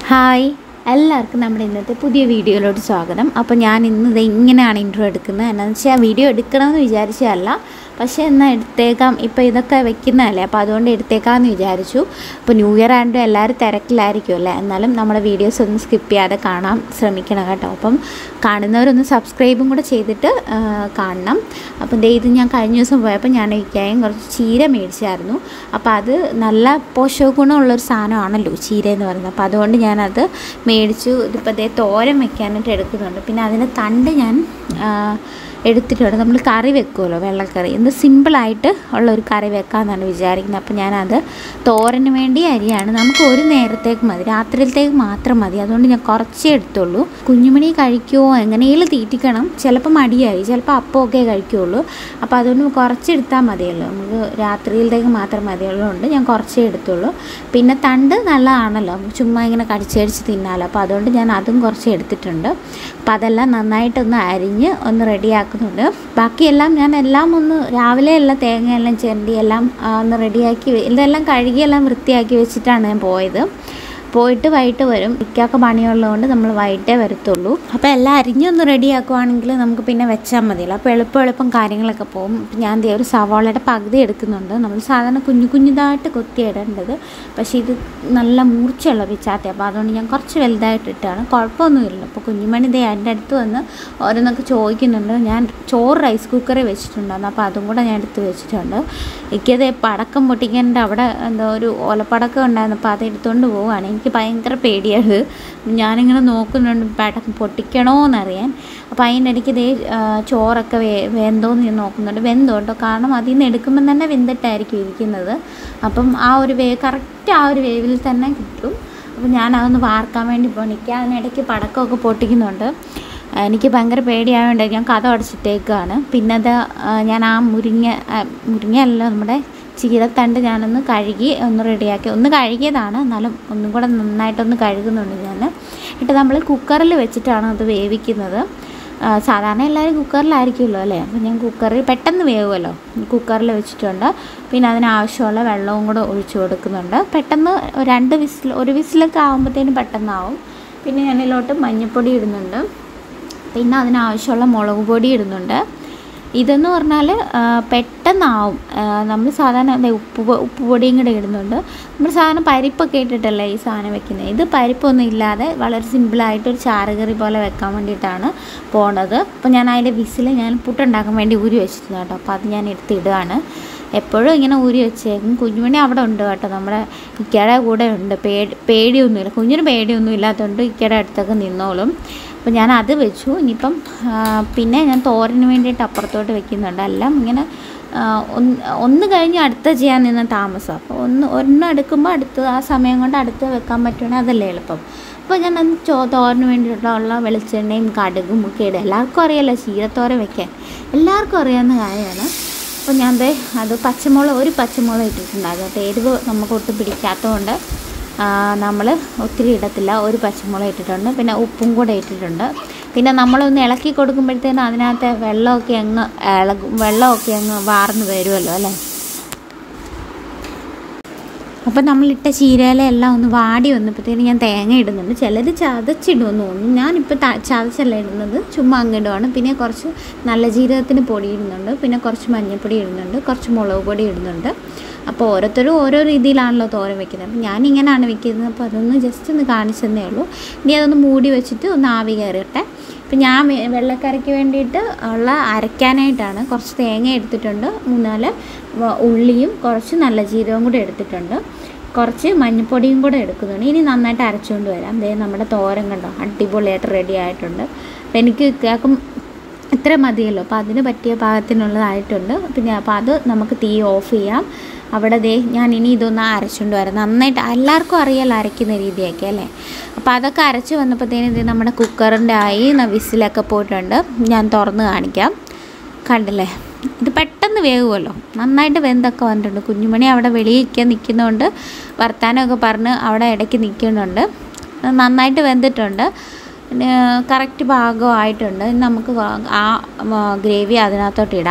Hi എല്ലാവർക്കും നമ്മുടെ ഇന്നത്തെ പുതിയ വീഡിയോയിലോട്ട് സ്വാഗതം അപ്പോൾ ഞാൻ ഇന്ന് ഇത് ഇങ്ങനെയാണ് ഇൻട്രോ എടുക്കുന്നത് എന്നാന്ന് വെച്ചാൽ വീഡിയോ എടുക്കണമെന്ന് വിചാരിച്ചതല്ല പക്ഷേ എന്നാൽ എടുത്തേക്കാം ഇപ്പോൾ ഇതൊക്കെ വെക്കുന്നതല്ലേ അപ്പോൾ അതുകൊണ്ട് എടുത്തേക്കാമെന്ന് വിചാരിച്ചു അപ്പോൾ ന്യൂ ഇയർ ആയതുകൊണ്ട് എല്ലാവരും തിരക്കിലായിരിക്കുമല്ലേ എന്നാലും നമ്മുടെ വീഡിയോസ് ഒന്നും സ്കിപ്പ് ചെയ്യാതെ കാണാൻ ശ്രമിക്കണം കേട്ടോ അപ്പം കാണുന്നവരൊന്ന് സബ്സ്ക്രൈബും കൂടെ ചെയ്തിട്ട് ആ, കാണണം അപ്പം ദേ ഇത് ഞാൻ കഴിഞ്ഞ ദിവസം പോയപ്പോൾ ഞാൻ ഇരിക്കായും കുറച്ച് ചീര മേടിച്ചായിരുന്നു അപ്പോൾ അത് നല്ല പോഷക ഗുണമുള്ളൊരു സാധനമാണല്ലോ ചീര എന്ന് പറയുന്നത് അപ്പോൾ അതുകൊണ്ട് ഞാനത് മേടിച്ചു ഇതിപ്പോൾ ദേ തോരൻ വെക്കാനായിട്ട് എടുക്കുന്നുണ്ട് പിന്നെ അതിൻ്റെ തണ്ട് ഞാൻ ആ, എടുത്തിട്ടുണ്ട് നമ്മൾ കറി വെക്കുമല്ലോ വെള്ളക്കറി എന്ത് സിമ്പിളായിട്ട് ഉള്ള ഒരു കറി വെക്കാമെന്നാണ് വിചാരിക്കുന്നത് അപ്പോൾ ഞാനത് തോരന് വേണ്ടി അരിയാണ് നമുക്ക് ഒരു നേരത്തേക്ക് മതി രാത്രിയിലത്തേക്ക് മാത്രം മതി അതുകൊണ്ട് ഞാൻ കുറച്ചേ എടുത്തുള്ളൂ കുഞ്ഞുമണി കഴിക്കുമോ എങ്ങനെയെങ്കിലും തീറ്റിക്കണം ചിലപ്പോൾ മടിയായി ചിലപ്പോൾ അപ്പമൊക്കെ കഴിക്കുകയുള്ളൂ അപ്പോൾ അതുകൊണ്ട് കുറച്ചെടുത്താൽ മതിയല്ലോ നമുക്ക് രാത്രിയിലത്തേക്ക് മാത്രം മതിയുള്ളതുകൊണ്ട് ഞാൻ കുറച്ചേ എടുത്തുള്ളൂ പിന്നെ തണ്ട് നല്ലതാണല്ലോ ചുമ്മാ ഇങ്ങനെ കടിച്ച് കടിച്ച് തിന്നാലോ അപ്പോൾ അതുകൊണ്ട് ഞാൻ അതും കുറച്ച് എടുത്തിട്ടുണ്ട് അപ്പോൾ അതെല്ലാം നന്നായിട്ടൊന്ന് അരിഞ്ഞ് ഒന്ന് റെഡിയാക്കുന്നുണ്ട് ബാക്കിയെല്ലാം ഞാൻ എല്ലാം ഒന്ന് രാവിലെ എല്ലാം തേങ്ങയെല്ലാം ചിരണ്ടി എല്ലാം ആ, ഒന്ന് റെഡിയാക്കി വെ- ഇതെല്ലാം കഴുകി എല്ലാം വൃത്തിയാക്കി വെച്ചിട്ടാണ് ഞാൻ പോയത് പോയിട്ട് വൈകിട്ട് വരും ഇക്കാക്ക് പണിയുള്ളതുകൊണ്ട് നമ്മൾ വൈകിട്ടേ വരത്തുള്ളൂ അപ്പോൾ എല്ലാം അരിഞ്ഞൊന്ന് റെഡിയാക്കുവാണെങ്കിൽ നമുക്ക് പിന്നെ വെച്ചാൽ മതിയല്ലോ അപ്പോൾ എളുപ്പം എളുപ്പം കാര്യങ്ങളൊക്കെ പോകും ഇപ്പം ഞാൻ ദേ ഒരു സവാളയുടെ പകുതി എടുക്കുന്നുണ്ട് നമ്മൾ സാധാരണ കുഞ്ഞു കുഞ്ഞുതായിട്ട് കൊത്തി ഇടേണ്ടത് പക്ഷേ ഇത് നല്ല മൂർച്ചയുള്ള പിച്ചാത്തി അപ്പോൾ അതുകൊണ്ട് ഞാൻ കുറച്ച് വലുതായിട്ട് ഇട്ടാണ് കുഴപ്പമൊന്നുമില്ല അപ്പോൾ കുഞ്ഞുമണി ദേ എൻ്റെ അടുത്ത് വന്ന് ഓരോന്നൊക്കെ ചോദിക്കുന്നുണ്ട് ഞാൻ ചോറ് റൈസ് കുക്കറിൽ വെച്ചിട്ടുണ്ടായിരുന്നു അപ്പോൾ അതും കൂടെ ഞാൻ എടുത്ത് വെച്ചിട്ടുണ്ട് എനിക്കത് പടക്കം പൊട്ടിക്കേണ്ട അവിടെ എന്തോ ഒരു ഓലപ്പടക്കം ഉണ്ടായിരുന്നു അപ്പോൾ അത് എടുത്തുകൊണ്ട് പോവുകയാണ് എനിക്ക് ഭയങ്കര പേടിയാണ് ഞാനിങ്ങനെ നോക്കുന്നുണ്ട് പടക്കം പൊട്ടിക്കണോ എന്നറിയാൻ അപ്പോൾ അതിൻ്റെ ഇടയ്ക്ക് ഇതേ ആ, ചോറൊക്കെ വേ വെന്തോന്ന് ഞാൻ നോക്കുന്നുണ്ട് വെന്തോ കേട്ടോ കാരണം അതിൽ നിന്ന് എടുക്കുമ്പം തന്നെ വെന്തിട്ടായിരിക്കും ഇരിക്കുന്നത് അപ്പം ആ ഒരു വേ കറക്റ്റ് ആ ഒരു വേവിൽ തന്നെ കിട്ടും അപ്പോൾ ഞാൻ അതൊന്ന് വാർക്കാൻ വേണ്ടി പോകണം എനിക്ക് അതിനിടയ്ക്ക് പടക്കമൊക്കെ പൊട്ടിക്കുന്നുണ്ട് എനിക്ക് ഭയങ്കര പേടിയായതുകൊണ്ട് ഞാൻ കഥ അടച്ചിട്ടേക്കാണ് പിന്നെ അത് ആ, ഞാൻ ആ മുരിങ്ങ ആ, മുരിങ്ങയല്ല നമ്മുടെ ചീരത്തണ്ട് ഞാനൊന്ന് കഴുകി ഒന്ന് റെഡിയാക്കി ഒന്ന് കഴുകിയതാണ് എന്നാലും ഒന്നും കൂടെ നന്നായിട്ടൊന്ന് കഴുകുന്നുണ്ട് ഞാൻ എന്നിട്ട് നമ്മൾ കുക്കറിൽ വെച്ചിട്ടാണ് അത് വേവിക്കുന്നത് ആ, സാധാരണ എല്ലാവരും കുക്കറിലായിരിക്കുമല്ലോ അല്ലേ അപ്പോൾ ഞാൻ കുക്കറിൽ പെട്ടെന്ന് വേവുമല്ലോ കുക്കറിൽ വെച്ചിട്ടുണ്ട് പിന്നെ അതിനാവശ്യമുള്ള വെള്ളവും കൂടെ ഒഴിച്ചു കൊടുക്കുന്നുണ്ട് പെട്ടെന്ന് രണ്ട് വിസിൽ ഒരു വിസിലൊക്കെ ആകുമ്പോഴത്തേനും പെട്ടെന്നാവും പിന്നെ ഞാനിതിലോട്ട് മഞ്ഞൾപ്പൊടി ഇടുന്നുണ്ട് പിന്നെ അതിനാവശ്യമുള്ള മുളക് പൊടി ഇടുന്നുണ്ട് ഇതെന്ന് പറഞ്ഞാൽ ആ, പെട്ടെന്നാവും നമ്മൾ സാധാരണ ദേ ഉപ്പ് പൊ- ഉപ്പ് പൊടിയും കൂടെ ഇടുന്നുണ്ട് നമ്മൾ സാധാരണ പരിപ്പൊക്കെ ഇട്ടിട്ടല്ലേ ഈ സാധനം വെക്കുന്നത് ഇത് പരിപ്പൊന്നും ഇല്ലാതെ വളരെ സിമ്പിളായിട്ട് ഒരു ചാറുകറി പോലെ വെക്കാൻ വേണ്ടിയിട്ടാണ് പോണത് അപ്പോൾ ഞാൻ അതിൻ്റെ വിസിൽ ഞാൻ പുട്ടുണ്ടാക്കാൻ വേണ്ടി ഊരി വെച്ചിട്ടുണ്ട് കേട്ടോ അപ്പോൾ അത് ഞാൻ എടുത്തിടുകയാണ് എപ്പോഴും ഇങ്ങനെ ഊരി വെച്ചേക്കും കുഞ്ഞുമണി അവിടെ ഉണ്ട് കേട്ടോ നമ്മുടെ ഇക്കയുടെ കൂടെ ഉണ്ട് പേടി പേടിയൊന്നുമില്ല കുഞ്ഞിന് പേടിയൊന്നും ഇല്ലാത്തതുകൊണ്ട് ഇക്കയുടെ അടുത്തൊക്കെ നിന്നോളും അപ്പോൾ ഞാൻ അത് വെച്ചു ഇനിയിപ്പം ആ, പിന്നെ ഞാൻ തോരന് വേണ്ടിയിട്ട് അപ്പുറത്തോട്ട് വെക്കുന്നുണ്ട് എല്ലാം ഇങ്ങനെ ആ, ഒന്ന് ഒന്ന് കഴിഞ്ഞ് അടുത്ത ചെയ്യാൻ നിന്ന താമസം അപ്പോൾ ഒന്ന് ഒരെണ്ണം എടുക്കുമ്പോൾ അടുത്ത് ആ സമയം കൊണ്ട് അടുത്ത് വെക്കാൻ പറ്റുവാണെങ്കിൽ അതല്ലേ എളുപ്പം അപ്പോൾ ഞാൻ അന്ന് ചോ തോരന് വേണ്ടിയിട്ടുള്ള വെളിച്ചെണ്ണയും കടുകും ഒക്കെ ഇടും എല്ലാവർക്കും അറിയാമല്ലോ ചീരത്തോരൻ വെക്കാൻ എല്ലാവർക്കും അറിയാവുന്ന കാര്യമാണ് അപ്പോൾ ഞാൻ ദേ അത് പച്ചമുളക് ഒരു പച്ചമുളക് ഇട്ടിട്ടുണ്ടായിരുന്നു കേട്ടോ എരിവ് നമുക്ക് ഒട്ടും പിടിക്കാത്തതുകൊണ്ട് നമ്മൾ ഒത്തിരി ഇടത്തില്ല ഒരു പച്ചമുളക് ഇട്ടിട്ടുണ്ട് പിന്നെ ഉപ്പും കൂടെ ഇട്ടിട്ടുണ്ട് പിന്നെ നമ്മളൊന്ന് ഇളക്കി കൊടുക്കുമ്പോഴത്തേനും അതിനകത്ത് വെള്ളമൊക്കെ അങ്ങ് ഇളകും വെള്ളമൊക്കെ അങ്ങ് വാർന്ന് വരുമല്ലോ അല്ലേ അപ്പോൾ നമ്മളിട്ട ചീരയില എല്ലാം ഒന്ന് വാടി വന്നപ്പോഴത്തേന് ഞാൻ തേങ്ങ ഇടുന്നുണ്ട് ചിലർ ചതച്ചിടുമെന്ന് തോന്നുന്നു ഞാനിപ്പോൾ ത ചതച്ചല്ല ഇടുന്നത് ചുമ്മാ അങ്ങിടുവാണ് പിന്നെ കുറച്ച് നല്ല ജീരകത്തിന് പൊടി ഇടുന്നുണ്ട് പിന്നെ കുറച്ച് മഞ്ഞൾപ്പൊടി ഇടുന്നുണ്ട് കുറച്ച് മുളക് പൊടി ഇടുന്നുണ്ട് അപ്പോൾ ഓരോരുത്തരും ഓരോ രീതിയിലാണല്ലോ തോരൻ വെക്കുന്നത് അപ്പോൾ ഞാനിങ്ങനെയാണ് വെക്കുന്നത് അപ്പോൾ അതൊന്ന് ജസ്റ്റ് ഒന്ന് കാണിച്ചതന്നേ ഉള്ളൂ ഇനി അതൊന്ന് മൂടി വെച്ചിട്ട് ഒന്ന് ആവി കയറിയട്ടെ ഇപ്പം ഞാൻ വെ- വെള്ളക്കറിക്ക് വേണ്ടിയിട്ട് ഉള്ള അരയ്ക്കാനായിട്ടാണ് കുറച്ച് തേങ്ങ എടുത്തിട്ടുണ്ട് മൂന്നാല് വ- ഉള്ളിയും കുറച്ച് നല്ല ജീരകവും കൂടെ എടുത്തിട്ടുണ്ട് കുറച്ച് മഞ്ഞൾപ്പൊടിയും കൂടെ എടുക്കുന്നുണ്ട് ഇനി നന്നായിട്ട് അരച്ചുകൊണ്ട് വരാം ദേ നമ്മുടെ തോരൻ കണ്ടോ അടിപൊളിയായിട്ട് റെഡി ആയിട്ടുണ്ട് അപ്പം എനിക്ക് കേൾക്കും ഇത്ര മതിയല്ലോ അപ്പോൾ അതിന് പറ്റിയ പാകത്തിനുള്ളതായിട്ടുണ്ട് പിന്നെ അപ്പോൾ അത് നമുക്ക് തീ ഓഫ് ചെയ്യാം അവിടെ ദേ ഞാൻ ഇനി ഇതൊന്ന് അരച്ചുകൊണ്ട് വരാം നന്നായിട്ട് എല്ലാവർക്കും അറിയാലോ അരയ്ക്കുന്ന രീതിയൊക്കെ അല്ലേ അപ്പോൾ അതൊക്കെ അരച്ച് വന്നപ്പോഴത്തേനും ഇത് നമ്മുടെ കുക്കറിൻ്റെ ആയി ന- വിസിലൊക്കെ പോയിട്ടുണ്ട് ഞാൻ തുറന്ന് കാണിക്കാം കണ്ടില്ലേ ഇത് പെട്ടെന്ന് വേകുമല്ലോ നന്നായിട്ട് വെന്തൊക്കെ വന്നിട്ടുണ്ട് കുഞ്ഞുമണി അവിടെ വെളിയിലേക്ക് നിൽക്കുന്നതുകൊണ്ട് വർത്താനമൊക്കെ പറഞ്ഞ് അവിടെ ഇടയ്ക്ക് നിൽക്കുന്നുണ്ട് നന്നായിട്ട് വെന്തിട്ടുണ്ട് കറക്റ്റ് പാകമായിട്ടുണ്ട് ഇനി നമുക്ക് വാ- ആ ഗ്രേവി അതിനകത്തോട്ട് ഇടാം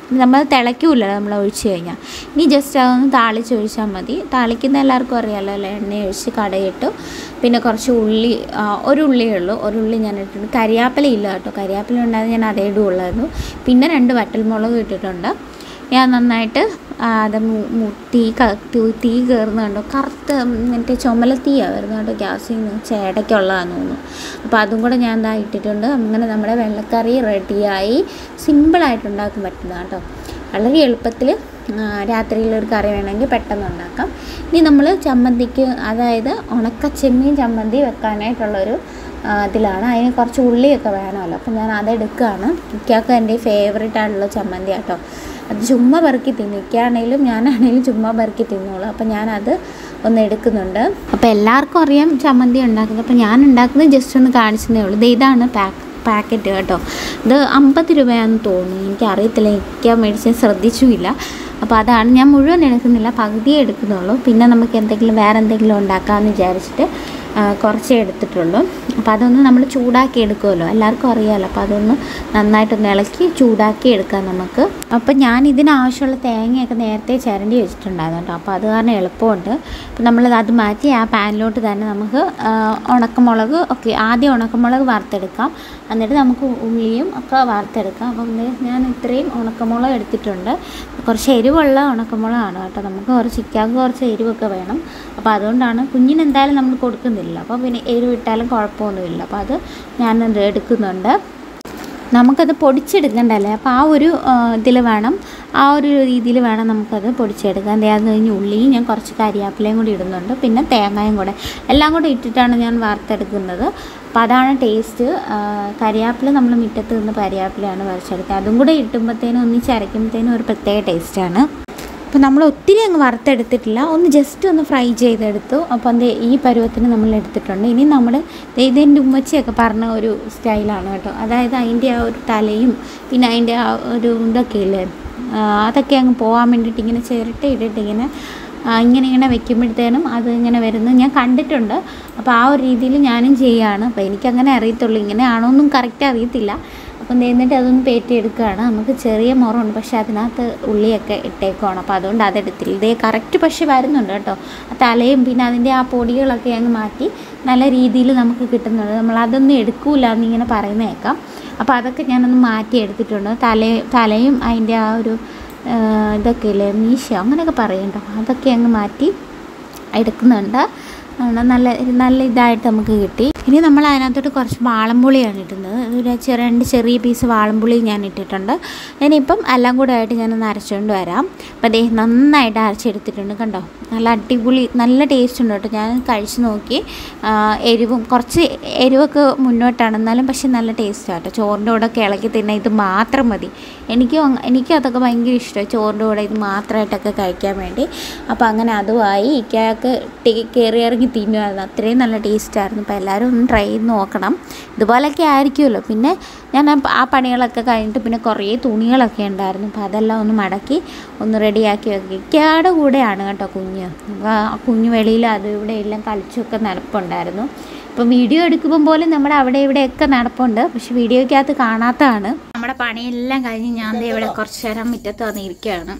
നമ്മൾ തിളയ്ക്കൂല നമ്മൾ ഒഴിച്ച് കഴിഞ്ഞാൽ ഇനി ജസ്റ്റ് അതൊന്ന് താളിച്ചൊഴിച്ചാൽ മതി താളിക്കുന്ന എല്ലാവർക്കും അറിയാമല്ലോ അല്ലേ എണ്ണ ഒഴിച്ച് കടയിട്ടു പിന്നെ കുറച്ച് ഉള്ളി ആ, ഒരു ഉള്ളിയേ ഉള്ളൂ ഒരു ഉള്ളി ഞാൻ ഇട്ടിട്ടുണ്ട് കരിയാപ്പില ഇല്ല കേട്ടോ കരിയാപ്പില ഉണ്ടായത് ഞാൻ അതേ ഇടുള്ളായിരുന്നു പിന്നെ രണ്ട് വറ്റൽമുളക് ഇട്ടിട്ടുണ്ട് ഞാൻ നന്നായിട്ട് ആ, അത് മു- മു- തീ ക- തീ- തീ കയറുന്നുണ്ടോ കറുത്ത് മറ്റേ ചുമല തീയാണ് വരുന്നത് കേട്ടോ ഗ്യാസിൽ നിന്ന് ചേടയ്ക്കുള്ളതാണെന്ന് തോന്നുന്നു അപ്പോൾ അതും കൂടെ ഞാൻ എന്താ ഇട്ടിട്ടുണ്ട് അങ്ങനെ നമ്മുടെ വെള്ളക്കറി റെഡിയായി സിമ്പിളായിട്ട് ഉണ്ടാക്കാൻ പറ്റുന്ന കേട്ടോ വളരെ എളുപ്പത്തിൽ രാത്രിയിലൊരു കറി വേണമെങ്കിൽ പെട്ടെന്ന് ഉണ്ടാക്കാം ഇനി നമ്മൾ ചമ്മന്തിക്ക് അതായത് ഉണക്ക ചെമ്മീൻ ചമ്മന്തി വെക്കാനായിട്ടുള്ളൊരു ആ, ഇതിലാണ് അതിന് കുറച്ച് ഉള്ളിയൊക്കെ വേണമല്ലോ അപ്പോൾ ഞാൻ അതെടുക്കുകയാണ് ഇക്കാക്ക് എൻ്റെ ഫേവറേറ്റ് ആയിട്ടുള്ള ചമ്മന്തി കേട്ടോ അത് ചുമ്മാ പെറുക്കി തിന്നും ഇക്കാണേലും ഞാനാണേലും ചുമ്മാ പെറുക്കി തിന്നോളൂ അപ്പോൾ ഞാനത് ഒന്ന് എടുക്കുന്നുണ്ട് അപ്പോൾ എല്ലാവർക്കും അറിയാം ചമ്മന്തി ഉണ്ടാക്കുന്നത് അപ്പോൾ ഞാൻ ഉണ്ടാക്കുന്നത് ജസ്റ്റ് ഒന്ന് കാണിച്ചതേ ഉള്ളൂ ഇത് ഇതാണ് പാക്ക് പാക്കറ്റ് കേട്ടോ ഇത് അമ്പത് രൂപയാണെന്ന് തോന്നുന്നു എനിക്ക് അറിയത്തില്ല എനിക്ക് മേടിച്ച് ശ്രദ്ധിച്ചുമില്ല അപ്പോൾ അതാണ് ഞാൻ മുഴുവൻ എടുക്കുന്നില്ല പകുതിയേ എടുക്കുന്നുള്ളൂ പിന്നെ നമുക്ക് എന്തെങ്കിലും വേറെ എന്തെങ്കിലും ഉണ്ടാക്കാമെന്ന് വിചാരിച്ചിട്ട് ആ, കുറച്ചേ എടുത്തിട്ടുള്ളൂ അപ്പോൾ അതൊന്ന് നമ്മൾ ചൂടാക്കി എടുക്കുമല്ലോ എല്ലാവർക്കും അറിയാമല്ലോ അപ്പോൾ അതൊന്ന് നന്നായിട്ടൊന്ന് ഇളക്കി ചൂടാക്കി എടുക്കാം നമുക്ക് അപ്പോൾ ഞാൻ ഇതിനാവശ്യമുള്ള തേങ്ങയൊക്കെ നേരത്തെ ചിരണ്ടി വെച്ചിട്ടുണ്ടായിരുന്നു കേട്ടോ അപ്പോൾ അത് കാരണം എളുപ്പമുണ്ട് അപ്പോൾ നമ്മൾ അത് മാറ്റി ആ പാനിലോട്ട് തന്നെ നമുക്ക് ആ, ഉണക്കമുളക് ഒക്കെ ആദ്യം ഉണക്കമുളക് വറുത്തെടുക്കാം എന്നിട്ട് നമുക്ക് ഉള്ളിയും ഒക്കെ വറുത്തെടുക്കാം അപ്പം ദേ ഞാൻ ഇത്രയും ഉണക്കമുളക് എടുത്തിട്ടുണ്ട് കുറച്ച് എരിവുള്ള ഉണക്കമുളകാണ് കേട്ടോ നമുക്ക് കുറച്ച് ചിക്കാക്ക് കുറച്ച് എരിവൊക്കെ വേണം അപ്പോൾ അതുകൊണ്ടാണ് കുഞ്ഞിന് എന്തായാലും നമ്മൾ കൊടുക്കുന്നില്ല അപ്പോൾ പിന്നെ എരിവിട്ടാലും കുഴപ്പമൊന്നുമില്ല അപ്പോൾ അത് ഞാനത് എടുക്കുന്നുണ്ട് നമുക്കത് പൊടിച്ചെടുക്കണ്ടല്ലേ അപ്പോൾ ആ ഒരു ഇതിൽ വേണം ആ ഒരു രീതിയിൽ വേണം നമുക്കത് പൊടിച്ചെടുക്കാൻ ദേ അത് കഴിഞ്ഞ് ഉള്ളിയും ഞാൻ കുറച്ച് കരിയാപ്പിലയും കൂടി ഇടുന്നുണ്ട് പിന്നെ തേങ്ങയും കൂടെ എല്ലാം കൂടെ ഇട്ടിട്ടാണ് ഞാൻ വറുത്തെടുക്കുന്നത് അപ്പോൾ അതാണ് ടേസ്റ്റ് കരിയാപ്പില നമ്മൾ മുറ്റത്ത് നിന്ന് കരിയാപ്പിലയാണ് വരച്ചെടുക്കുക അതും കൂടെ ഇട്ടുമ്പോഴത്തേനും ഒന്നിച്ച് അരയ്ക്കുമ്പോഴത്തേനും ഒരു പ്രത്യേക ടേസ്റ്റാണ് അപ്പോൾ നമ്മൾ ഒത്തിരി അങ്ങ് വറുത്തെടുത്തിട്ടില്ല ഒന്ന് ജസ്റ്റ് ഒന്ന് ഫ്രൈ ചെയ്തെടുത്തു അപ്പോൾ അത് ഈ പരുവത്തിന് നമ്മൾ എടുത്തിട്ടുണ്ട് ഇനി നമ്മൾ ഇതിൻ്റെ ഉമ്മച്ചിയൊക്കെ പറഞ്ഞ ഒരു സ്റ്റൈലാണ് കേട്ടോ അതായത് അതിൻ്റെ ആ ഒരു തലയും പിന്നെ അതിൻ്റെ ആ ഒരു ഇതൊക്കെ ഇല്ലേ ആ, അതൊക്കെ അങ്ങ് പോകാൻ വേണ്ടിയിട്ട് ഇങ്ങനെ ചിരട്ട ഇട്ടിട്ട് ഇങ്ങനെ ആ, ഇങ്ങനെ ഇങ്ങനെ വെക്കുമ്പോഴത്തേനും അത് ഇങ്ങനെ വരുന്നത് ഞാൻ കണ്ടിട്ടുണ്ട് അപ്പോൾ ആ ഒരു രീതിയിൽ ഞാനും ചെയ്യുകയാണ് അപ്പോൾ എനിക്കങ്ങനെ അറിയത്തുള്ളൂ ഇങ്ങനെ ആണോന്നും കറക്റ്റ് അറിയത്തില്ല അപ്പം എന്നിട്ട് അതൊന്ന് പേറ്റി എടുക്കുകയാണ് നമുക്ക് ചെറിയ മുറമുണ്ട് പക്ഷേ അതിനകത്ത് ഉള്ളിയൊക്കെ ഇട്ടേക്കുവാണ് അപ്പോൾ അതുകൊണ്ട് അതെടുത്തില്ല ഇതേ കറക്റ്റ് പക്ഷേ വരുന്നുണ്ട് കേട്ടോ ആ തലയും പിന്നെ അതിൻ്റെ ആ പൊടികളൊക്കെ അങ്ങ് മാറ്റി നല്ല രീതിയിൽ നമുക്ക് കിട്ടുന്നുണ്ട് നമ്മൾ അതൊന്നും എടുക്കൂല എന്നിങ്ങനെ പറയുന്ന കേൾക്കാം അപ്പോൾ അതൊക്കെ ഞാനൊന്ന് മാറ്റി എടുത്തിട്ടുണ്ട് തല തലയും അതിൻ്റെ ആ ഒരു ആ, ഇതൊക്കെ ഇല്ലേ മീശ അങ്ങനെയൊക്കെ പറയണ്ടോ അതൊക്കെ അങ്ങ് മാറ്റി എടുക്കുന്നുണ്ട് ആണ് നല്ല നല്ല ഇതായിട്ട് നമുക്ക് കിട്ടി ഇനി നമ്മൾ അതിനകത്തോട്ട് കുറച്ച് വാളംപുളിയാണ് ഇടുന്നത് ഒരു ചെറിയ രണ്ട് ചെറിയ പീസ് വാളംപുളി ഞാൻ ഇട്ടിട്ടുണ്ട് ഇനിയിപ്പം എല്ലാം കൂടെ ആയിട്ട് ഞാനൊന്ന് അരച്ചുകൊണ്ട് വരാം അപ്പോൾ അതേ നന്നായിട്ട് അരച്ചെടുത്തിട്ടുണ്ട് കണ്ടോ നല്ല അടിപൊളി നല്ല ടേസ്റ്റ് ഉണ്ട് കേട്ടോ ഞാൻ കഴിച്ച് നോക്കി ആ, എരിവും കുറച്ച് എരിവൊക്കെ മുന്നോട്ടാണ് എന്നാലും പക്ഷേ നല്ല ടേസ്റ്റാണ് കേട്ടോ ചോറിൻ്റെ കൂടെ ഒക്കെ ഇളക്കി തിന്നാൻ ഇത് മാത്രം മതി എനിക്കും അങ്ങ- എനിക്കും അതൊക്കെ ഭയങ്കര ഇഷ്ടമായി ചോറിൻ്റെ കൂടെ ഇത് മാത്രമായിട്ടൊക്കെ കഴിക്കാൻ വേണ്ടി അപ്പോൾ അങ്ങനെ അതുമായി ഇക്കയൊക്കെ കയറി ഇറങ്ങി തിന്നുമായിരുന്നു അത്രയും നല്ല ടേസ്റ്റായിരുന്നു അപ്പോൾ എല്ലാവരും ഒന്ന് ട്രൈ ചെയ്ത് നോക്കണം ഇതുപോലൊക്കെ ആയിരിക്കുമല്ലോ പിന്നെ ഞാൻ ആ- ആ പണികളൊക്കെ കഴിഞ്ഞിട്ട് പിന്നെ കുറേ തുണികളൊക്കെ ഉണ്ടായിരുന്നു അപ്പോൾ അതെല്ലാം ഒന്ന് മടക്കി ഒന്ന് റെഡിയാക്കി വെക്കി ഇക്കയുടെ കൂടെയാണ് കേട്ടോ കുഞ്ഞ് അപ്പോൾ ആ കുഞ്ഞ് വെളിയിൽ അത് ഇവിടെ എല്ലാം കളിച്ചൊക്കെ നടപ്പുണ്ടായിരുന്നു ഇപ്പോൾ വീഡിയോ എടുക്കുമ്പം പോലും നമ്മുടെ അവിടെ ഇവിടെയൊക്കെ നടപ്പുണ്ട് പക്ഷെ വീഡിയോയ്ക്കകത്ത് കാണാത്തതാണ് നമ്മുടെ പണിയെല്ലാം കഴിഞ്ഞ് ഞാൻ ദേ ഇവിടെ കുറച്ച് നേരം മുറ്റത്ത് വന്നിരിക്കുകയാണ്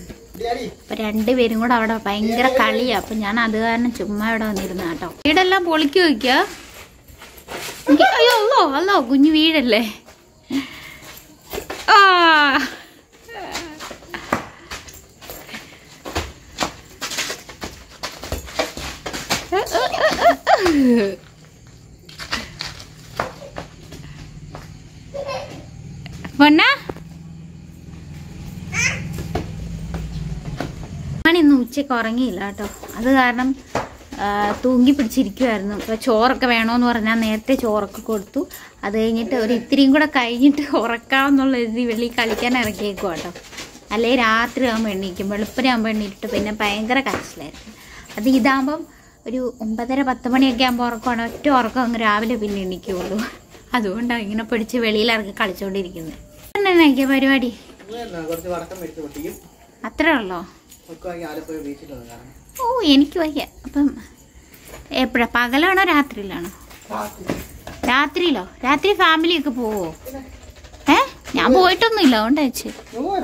അപ്പൊ രണ്ടുപേരും കൂടെ അവിടെ ഭയങ്കര കളിയാ അപ്പൊ ഞാൻ അത് കാരണം ചുമ്മാ ഇവിടെ വന്നിരുന്ന കേട്ടോ വീടെല്ലാം പൊളിക്ക് വെക്ക അയ്യോ അല്ലോ അല്ലോ കുഞ്ഞു വീടല്ലേ ആ പൊന്ന ഞാൻ ഇന്ന് ഉച്ചയ്ക്ക് ഉറങ്ങിയില്ല കേട്ടോ അത് കാരണം ആ, തൂങ്ങി പിടിച്ചിരിക്കുമായിരുന്നു അപ്പോൾ ചോറൊക്കെ വേണമെന്ന് പറഞ്ഞാൽ നേരത്തെ ചോറൊക്കെ കൊടുത്തു അത് കഴിഞ്ഞിട്ട് ഒരു ഇത്തിരിയും കൂടെ കഴിഞ്ഞിട്ട് ഉറക്കാമെന്നുള്ള രീതി വെളിയിൽ കളിക്കാൻ ഇറക്കിയേക്കും കേട്ടോ അല്ലെങ്കിൽ രാത്രി ആകുമ്പോൾ എണ്ണീക്കും വെളുപ്പിനെ ആകുമ്പോൾ എണ്ണീറ്റ് പിന്നെ ഭയങ്കര കരച്ചിലായിരുന്നു അത് ഇതാകുമ്പം ഒരു ഒമ്പതര പത്ത് മണിയൊക്കെ ആകുമ്പോൾ ഉറക്കമാണ് ഒറ്റ ഉറക്കം അങ്ങ് രാവിലെ പിന്നെ എണീക്കുള്ളൂ അതുകൊണ്ടാണ് ഇങ്ങനെ പിടിച്ച് വെളിയിൽ ഇറങ്ങി കളിച്ചുകൊണ്ടിരിക്കുന്നത് എന്നാ പരിപാടി ഇന്ന് കുറച്ച് വടക്കം മേടിച്ച് പൊട്ടിക്കും അത്രേ ഉള്ളോ ഒക്കെ ആലപ്പുഴ ബീച്ചിൽ വന്ന് കാണാം ഓ എനിക്ക് വയ്യ അപ്പം എപ്പോഴാ പകലാണോ രാത്രിയിലാണോ രാത്രിയിലോ രാത്രി ഫാമിലി ഒക്കെ പോവോ ഏ ഞാൻ പോയിട്ടൊന്നുമില്ല അതുകൊണ്ട് വെച്ച് പോരല്ലേ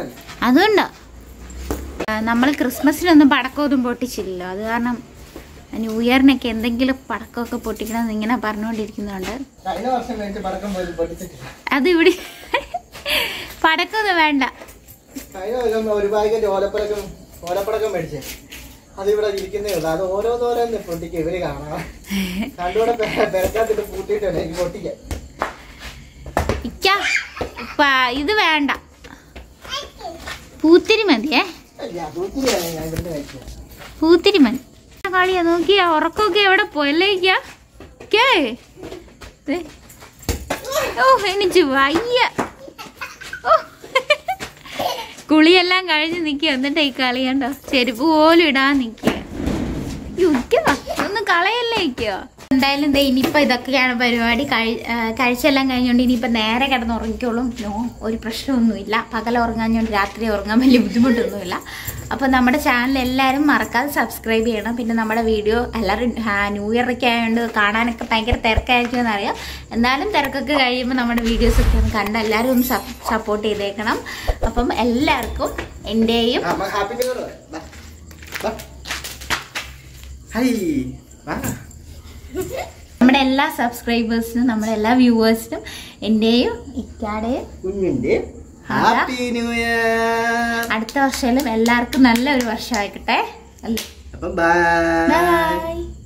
അതുകൊണ്ടാ നമ്മൾ ക്രിസ്മസിനൊന്നും പടക്കമൊന്നും പൊട്ടിച്ചില്ലല്ലോ അത് കാരണം ന്യൂ ഇയറിനൊക്കെ എന്തെങ്കിലും പടക്കമൊക്കെ പൊട്ടിക്കണമെന്ന് ഇങ്ങനെ പറഞ്ഞുകൊണ്ടിരിക്കുന്നുണ്ട് കഴിഞ്ഞ വർഷം മേടിച്ച പടക്കം പോലും പൊട്ടിച്ചിട്ടില്ല അതിവിടെ പടക്കമൊന്നും വേണ്ട കഴിഞ്ഞ വർഷം ഒരു പാക്കറ്റ് ഓലപ്പടക്കം ഓലപ്പടക്കം മേടിച്ചേ അതിവിടെ ഇരിക്കുന്നേ ഉള്ളൂ അത് ഓരോന്നോരോന്ന് പൊട്ടിക്കുക ഇവര് കാണാം രണ്ടുകൂടെ പെ- പെരക്കാത്തിട്ട് പൂട്ടിയിട്ടുണ്ട് എനിക്ക് പൊട്ടിക്കാൻ ഇക്ക ഇപ്പ ഇത് വേണ്ട പൂത്തിരി മതിയേ അല്ല പൂത്തിരിയാണ് ഞാൻ ഇവിടുന്ന് കഴിച്ചത് പൂത്തിരി മതി കളിയാ നോക്കിയാ ഉറക്കമൊക്കെ എവിടെ പോയല്ലേ ഇക്ക? ഇക്കേ? ദേ. ഓ എനിക്ക് വയ്യ ഓ കുളിയെല്ലാം കഴിഞ്ഞ് നിൽക്കുക എന്നിട്ട് ഈ കളി കണ്ടോ ചെരുപ്പ് പോലും ഇടാൻ നിൽക്കുക യുക്ക ഒന്ന് കളയല്ലേ ഇക്കോ എന്തായാലും ദേ ഇനിയിപ്പോൾ ഇതൊക്കെയാണ് പരിപാടി കഴി ആ, കഴിച്ചെല്ലാം കഴിഞ്ഞുകൊണ്ട് ഇനിയിപ്പോൾ നേരെ കിടന്ന് ഉറങ്ങിക്കോളും നോ ഒരു പ്രശ്നമൊന്നുമില്ല പകൽ ഉറങ്ങാഞ്ഞുകൊണ്ട് രാത്രി ഉറങ്ങാൻ വലിയ ബുദ്ധിമുട്ടൊന്നുമില്ല അപ്പോൾ നമ്മുടെ ചാനൽ എല്ലാവരും മറക്കാതെ സബ്സ്ക്രൈബ് ചെയ്യണം പിന്നെ നമ്മുടെ വീഡിയോ എല്ലാവരും ന്യൂ ഇയർ ഒക്കെ ആയതുകൊണ്ട് കാണാനൊക്കെ ഭയങ്കര തിരക്കായിരിക്കും എന്നറിയാം എന്നാലും തിരക്കൊക്കെ കഴിയുമ്പോൾ നമ്മുടെ വീഡിയോസ് ഒക്കെ ഒന്ന് കണ്ട് എല്ലാവരും ഒന്ന് സപ്പോർട്ട് ചെയ്തേക്കണം അപ്പം എല്ലാവർക്കും എൻ്റെയും ഹാപ്പി ന്യൂ ഇയർ ഹൈ വാ നമ്മുടെ എല്ലാ സബ്സ്ക്രൈബേഴ്സിനും നമ്മുടെ എല്ലാ വ്യൂവേഴ്സിനും എൻ്റെയും ഇക്കാടെയും കുഞ്ഞിന്റെ ഹാപ്പി ന്യൂ ഇയർ അടുത്ത വർഷത്തിലും എല്ലാവർക്കും നല്ലൊരു വർഷമായിക്കട്ടെ അല്ലേ അപ്പം ബൈ ബൈ